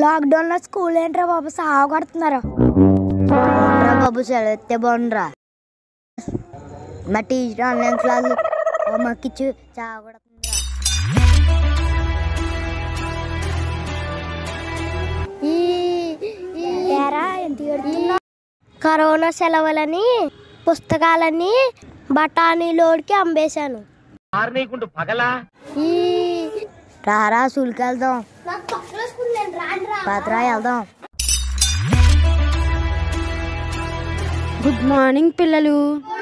Lockdown లో school ఏంట్రా బాబు సాగు కొడుతున్నారు రా బాబు సెలవు ఎత్తే బాగుండ్రా మా టీచర్ ఆన్లైన్ క్లాసులు మాకు ఇచ్చి చావగొడుతుందిరా ఏరా ఎంత ఎడుతున్నా కరోనా సెలవులని పుస్తకాలని బఠానీలోడికి అమ్మేశాను ఆర్నీకుండు పగలా రారా స్కూల్కి వెళ్దాం పత్రా వెళ్దాం గుడ్ మార్నింగ్ పిల్లలు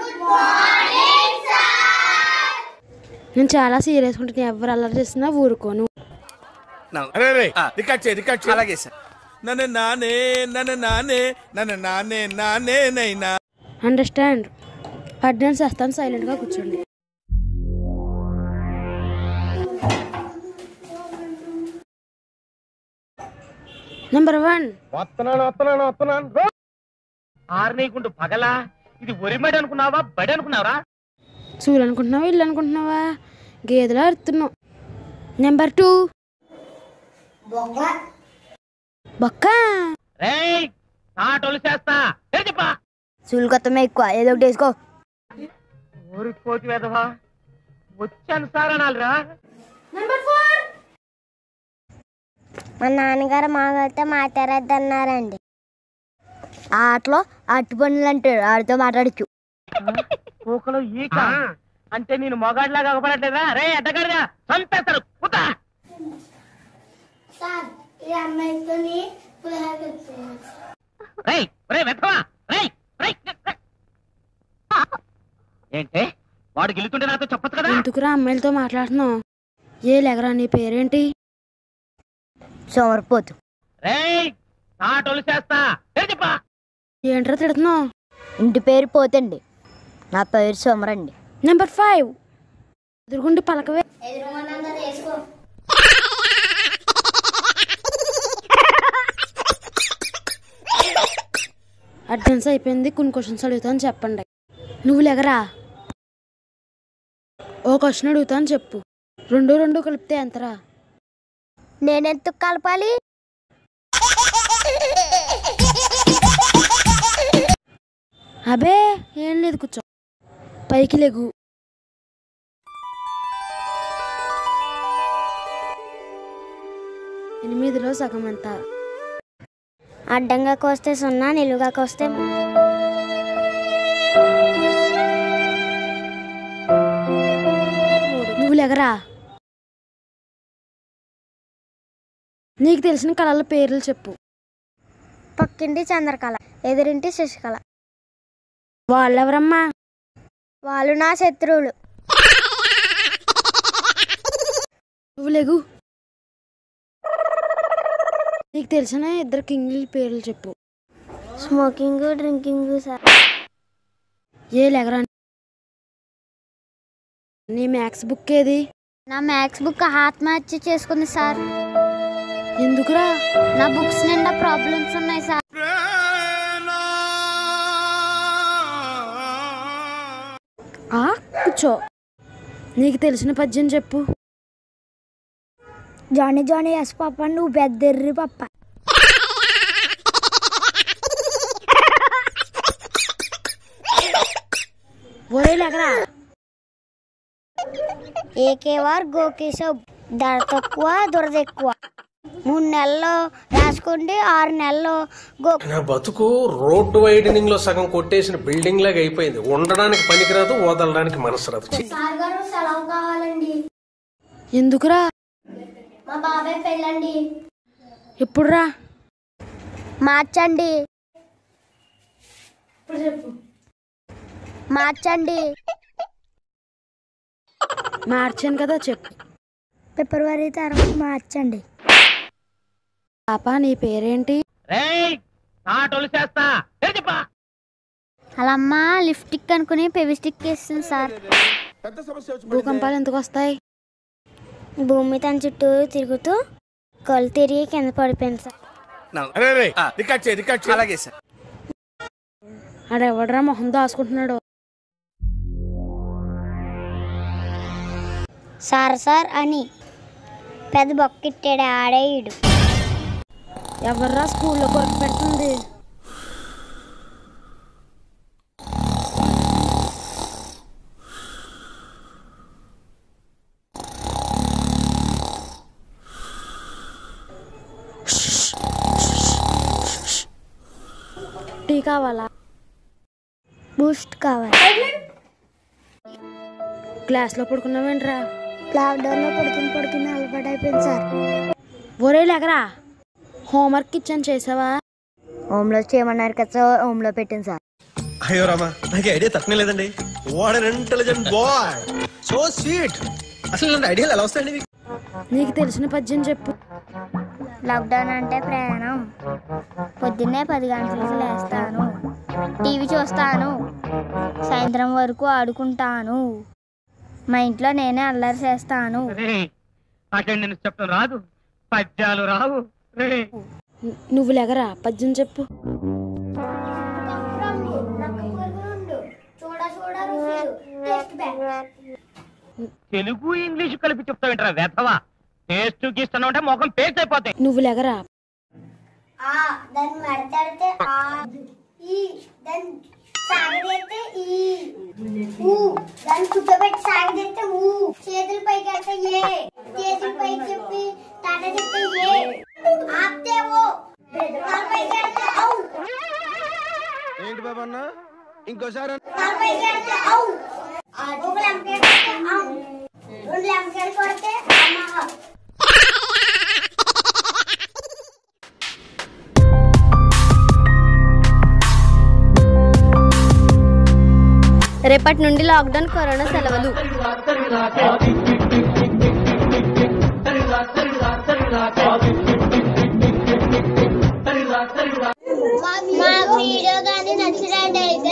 నేను చాలా సీరియస్ ఉంటాను ఎవరు అల్లరి చేసినా ఊరుకోను అరే రే రికార్డ్ చేయి రికార్డ్ చేయి అలాగే సార్ నన్ను నానే నన్ను నానే నన్ను నానే నానే నైనా అండర్స్టాండ్ అటెండెన్స్ వేస్తాను సైలెంట్గా కూర్చోండి నెంబర్ వన్ వస్తున్నాను వస్తున్నాను వస్తున్నాను ఆర్నీకుండు పగలా ఇది ఒరిమడి అనుకున్నావా బడి అనుకున్నావరా చూలు అనుకుంటున్నావా ఇల్లు అనుకుంటున్నావా గేదెలా అరుతున్నావు నెంబర్ టూ బొక్క రేయ్ నాటోలు చేస్తా ఏం చెప్పా స్కూల్ కొత్తమే ఎక్కువ ఏదో ఒకటి వేసుకో ఊరిపోతి వేదవా వచ్చాను సార్ అనాలిరా మా నాన్నగారు మాతో మాట్లాడద్దన్నారండి ఆ ఆటలో అట్టి పనులు అంటాడు ఆడితో మాట్లాడచ్చు పూకలో ఈక అంటే నేను మొగాడిలాగా అగపడట్లేదా రే అడ్డగాడిగా చంపేస్తాడు కుతా రేయ్ రే వెతవా రేయ్ రేయ్ ఏంటే వాడు గెలుతుంటే నాతో చెప్పచ్చు కదా ఎందుకురా అమ్మాయిలతో మాట్లాడుతున్నావు ఏ లేగరా నీ పేరేంటి సోమరిపోతు రేయ్ నాటోలు చేస్తా ఏం చెప్పా ఏంట్రా తిడుతున్నావు ఇంటి పేరు పోతండి నా పేరు సోమరండి నెంబర్ ఫైవ్ ఎదురుగుండి పలకవే అడ్వాన్స్ అయిపోయింది కొన్ని క్వశ్చన్స్ అడుగుతాను చెప్పండి నువ్వు లేగరా ఓ క్వశ్చన్ అడుగుతాను చెప్పు రెండు రెండు కలిపితే ఎంతరా నేనెందుకు కలపాలి అబే ఏం లేదు కూర్చో పైకి లేగు ఎనిమిదిలో సగం ఎంత అడ్డంగా కోస్తే సున్నా నిలువుగా కోస్తే నువ్వు లేగరా నీకు తెలిసిన కళల పేర్లు చెప్పు పక్కింటి చంద్రకళ ఎదురింటి శశికళ వాళ్ళెవరమ్మా వాళ్ళు నా శత్రువులు నువ్వు లేగు నీకు తెలిసిన ఇద్దరు కింగ్ల పేర్లు చెప్పు స్మోకింగ్ డ్రింకింగ్ సార్ ఏ లేగరా నీ మ్యాథ్స్ బుక్ ఏది నా మ్యాథ్స్ బుక్ ఆత్మహత్య చేసుకుంది సార్ ఎందుకురా నా బుక్స్ నిండా ప్రాబ్లమ్స్ ఉన్నాయి సార్ ఆ కూర్చో నీకు తెలిసిన పద్యం చెప్పు జానీ జానీ ఎస్ పాప నువ్వు పెద్దర్రి పప్ప ఒరే లేగరా ఏకేవార్ గోకేశవ్ ధర తక్కువ దురద ఎక్కువ మూడు నెలల్లో రాసుకోండి ఆరు నెలల్లో గో నా బతుకు రోడ్డు వైడనింగ్ లో సగం కొట్టేసిన బిల్డింగ్ లాగా అయిపోయింది ఉండడానికి పనికిరాదు వదలడానికి మనసు రాదు ఛీ. సార్ గారు సెలవు కావాలండి ఎందుకురా మా బాబాయ్ పెళ్ళండి ఎప్పుడురా మార్చండి మార్చండి మార్చాను కదా చెప్పు ఫిబ్రవరి తర్వాత మార్చండి పాప నీ పేరేంటి రేయ్ నాటోలు చేస్తా ఏం చెప్పా అలా అమ్మ లిప్స్టిక్ అనుకుని పెవిస్టిక్ వేస్తుంది సార్ భూకంపాలు ఎందుకు వస్తాయి భూమి తన చుట్టూ తిరుగుతూ కళ్ళు తిరిగి కింద పడిపోయింది సార్ అరే రే రికార్డ్ చేయి రికార్డ్ చేయి అలాగే సార్ ఆడెవడరా మొహం దాచుకుంటున్నాడు సార్ సార్ అని పెద్ద బొక్కిట్టాడు ఆడేయుడు ఎవర్రా స్కూల్లో కొరకు పెడుతుంది టీ కావాలా బూస్ట్ కావాలి క్లాస్లో పడుకున్నావేంట్రా లాక్డౌన్లో పడుకుని పడుకుని అలవాటు అయిపోయింది సార్ ఒరే లేకరా హోంవర్క్ ఇచ్చాను చేసావా హోమ్లో చేయమన్నారు కదా సార్ హోమ్లో పెట్టాను సార్ అయ్యో రామా నాకు ఐడియా తక్కువ లేదండి what an intelligent boy so sweet అసలు ఇలాంటి ఐడియాలు ఎలా వస్తాయండి మీకు? నీకు తెలిసిన పద్యం చెప్పు లాక్డౌన్ అంటే ప్రయాణం పొద్దున్నే పది గంటలకు లేస్తాను టీవీ చూస్తాను సాయంత్రం వరకు ఆడుకుంటాను మా ఇంట్లో నేనే అల్లరి చేస్తాను రే నాకేం నేను చెప్పడం రాదు పద్యాలు రావు రే ను- నువ్వు లేకరా పద్యం చెప్పు తెలుగు ఇంగ్లీష్ కలిపి చెప్తావేంట్రా వెధవా టేస్ట్ గీస్తాను అంటే మొఖం పేస్ట్ అయిపోతాయి నువ్వు లేకరా ఆ దాన్ని మడతడితే ఆ ఈ దాన్ని సాగదీస్తే ఈ ఊ దాన్ని కూర్చోబెట్టి సాగదీస్తే ఊ చేతులు పైకి వెళ్తే ఏ చేతులు పైకి చెప్పి తాట చెప్తే ఏ ఆపితే ఓ తల పైకి వెళ్తే ఔ ఏంటి బాబా అన్న ఇంకోసారి తల పైకి వెళ్తే ఔ ఒక లెంపకాయ కొడితే ఔ రెండు లెంపకాయలు కొడితే అమ్మ రేపటి నుండి లాక్డౌన్ కరోనా సెలవులు మా వీడియో కానీ నచ్చినట్టయితే